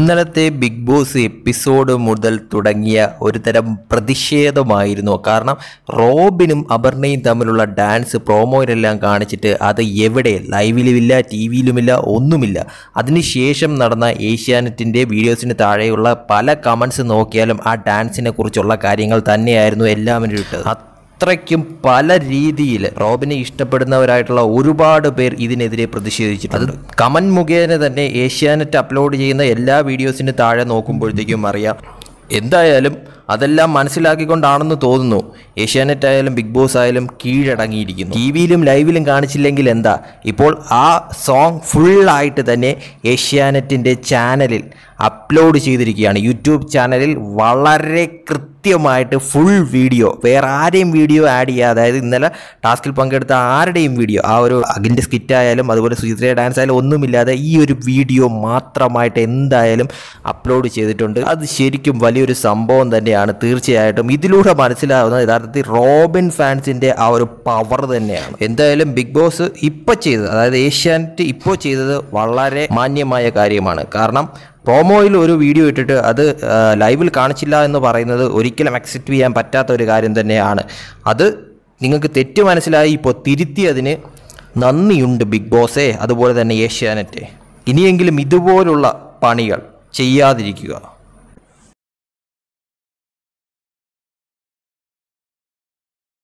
ഇന്നലത്തെ big boss episode മുതൽ തുടങ്ങിയ ഒരു തരം പ്രതിഷേധമായിരുന്നു കാരണം റോബിനും അപർണയും തമ്മിലുള്ള ഡാൻസ് പ്രോമോയിലെല്ലാം കാണിച്ചിട്ട് അത് എവിടെ ലൈവിലുമില്ല ടി വിയിലുമില്ല ഒന്നുമില്ല അതിനുശേഷം നടന്ന ഏഷ്യാനെറ്റിൻ്റെ വീഡിയോസിന് താഴെയുള്ള പല കമൻസ് നോക്കിയാലും ആ ഡാൻസിനെ കുറിച്ചുള്ള കാര്യങ്ങൾ തന്നെയായിരുന്നു എല്ലാവരും ഇട്ടത് അത്രയ്ക്കും പല രീതിയിൽ റോബിനെ ഇഷ്ടപ്പെടുന്നവരായിട്ടുള്ള ഒരുപാട് പേർ ഇതിനെതിരെ പ്രതിഷേധിച്ചിട്ടുണ്ട് കമൻ മുഖേന തന്നെ ഏഷ്യാനെറ്റ് അപ്ലോഡ് ചെയ്യുന്ന എല്ലാ വീഡിയോസിന് താഴെ നോക്കുമ്പോഴത്തേക്കും അറിയാം എന്തായാലും അതെല്ലാം മനസ്സിലാക്കിക്കൊണ്ടാണെന്ന് തോന്നുന്നു ഏഷ്യാനെറ്റ് ആയാലും ബിഗ് ബോസ് ആയാലും കീഴടങ്ങിയിരിക്കുന്നു ടി വിയിലും ലൈവിലും കാണിച്ചില്ലെങ്കിൽ എന്താ ഇപ്പോൾ ആ സോങ് ഫുള്ളായിട്ട് തന്നെ ഏഷ്യാനെറ്റിൻ്റെ ചാനലിൽ അപ്ലോഡ് ചെയ്തിരിക്കുകയാണ് യൂട്യൂബ് ചാനലിൽ വളരെ കൃത്യമായിട്ട് ഫുൾ വീഡിയോ വേറെ ആരെയും വീഡിയോ ആഡ് ചെയ്യാതെ അതായത് ഇന്നലെ ടാസ്കിൽ പങ്കെടുത്ത ആരുടെയും വീഡിയോ ആ ഒരു അഗിൻ്റെ സ്കിറ്റ് ആയാലും അതുപോലെ സുചിത്രയുടെ ഡാൻസ് ആയാലും ഒന്നുമില്ലാതെ ഈ ഒരു വീഡിയോ മാത്രമായിട്ട് എന്തായാലും അപ്ലോഡ് ചെയ്തിട്ടുണ്ട് അത് ശരിക്കും വലിയൊരു സംഭവം തന്നെയാണ് തീർച്ചയായിട്ടും ഇതിലൂടെ മനസ്സിലാവുന്നത് യഥാർത്ഥത്തിൽ റോബിൻ ഫാൻസിൻ്റെ ആ ഒരു പവർ തന്നെയാണ് എന്തായാലും ബിഗ് ബോസ് ഇപ്പോൾ ചെയ്തത് അതായത് ഏഷ്യാനെറ്റ് ഇപ്പോൾ ചെയ്തത് വളരെ മാന്യമായ കാര്യമാണ് കാരണം പ്രോമോയിൽ ഒരു വീഡിയോ ഇട്ടിട്ട് അത് ആ, ലൈവിൽ കാണിച്ചില്ല എന്ന് പറയുന്നത് ഒരിക്കലും അക്സെപ്റ്റ് ചെയ്യാൻ പറ്റാത്ത ഒരു കാര്യം തന്നെയാണ് അത് നിങ്ങൾക്ക് തെറ്റ് മനസ്സിലായി ഇപ്പോൾ തിരുത്തിയതിന് നന്ദിയുണ്ട് ബിഗ് ബോസേ അതുപോലെ തന്നെ ഏഷ്യാനെറ്റ് ഇനിയെങ്കിലും ഇതുപോലുള്ള പണികൾ ചെയ്യാതിരിക്കുക